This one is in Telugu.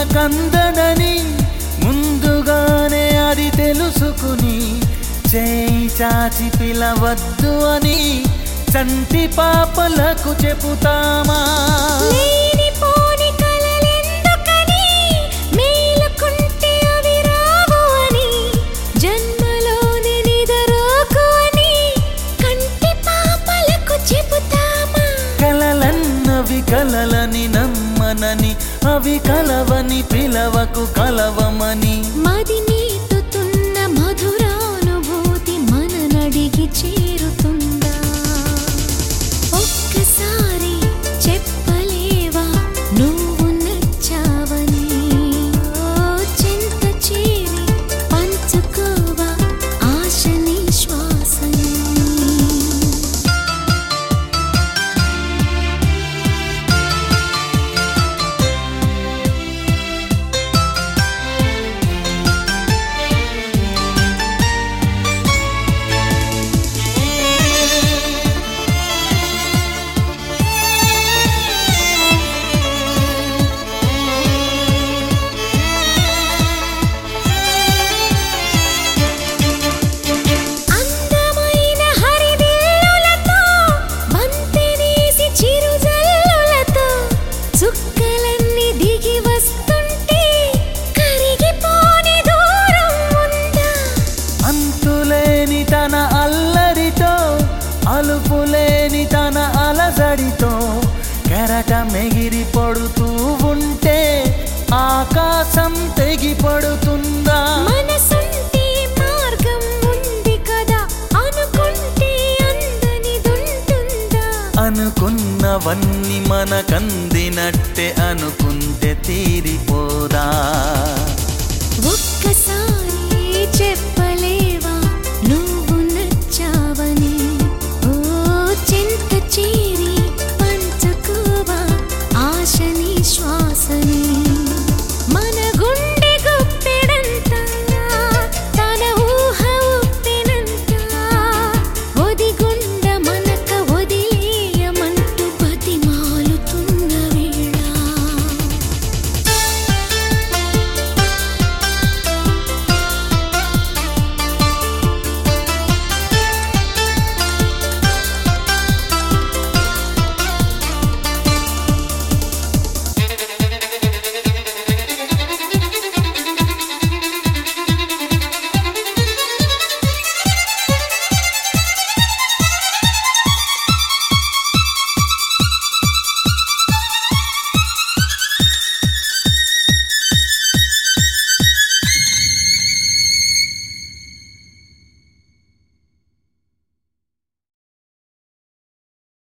మనకందడని ముందుగానే అది తెలుసుకుని చేయి చాచి పిలవద్దు అని చంటి పాపలకు చెబుతామా లేనిపోని కలలెందుకని మేలుకుంటే అవి రావు అని జన్మలోని నిదరోకు అని కంటి పాపలకు చెబుతామా కలలన్నవి కలలని నమ్మనని అవి కలవని పిలవకు కలవమని మది నీటుతున్న మధురానుభూతి మననడిగి చేరుతుందా ఒక్కసారి చెప్పలేవా నువ్వు నచ్చావని ఓ చింత చేరి పంచుకోవా ఆశ నిశ్వాసని అందమైన హరివిల్లులతో బంతెనేసి చిరుజల్లులతో చుక్కలన్నీ దిగి వస్తుంటే కరిగిపోని దూరం ఉందా అంతులేని తన అల్లరితో అలుపులేని తన అలజడితో కెరట మెగిరి పడుతూ ఉంటే ఆకాశం తెగి పడుతుందా మనసుంటే మార్గం ఉంది కదా అనుకుంటే అందనిదుంటుందా అనుకున్నవన్నీ మనకందినట్టే అనుకుంటే తీరిపోదా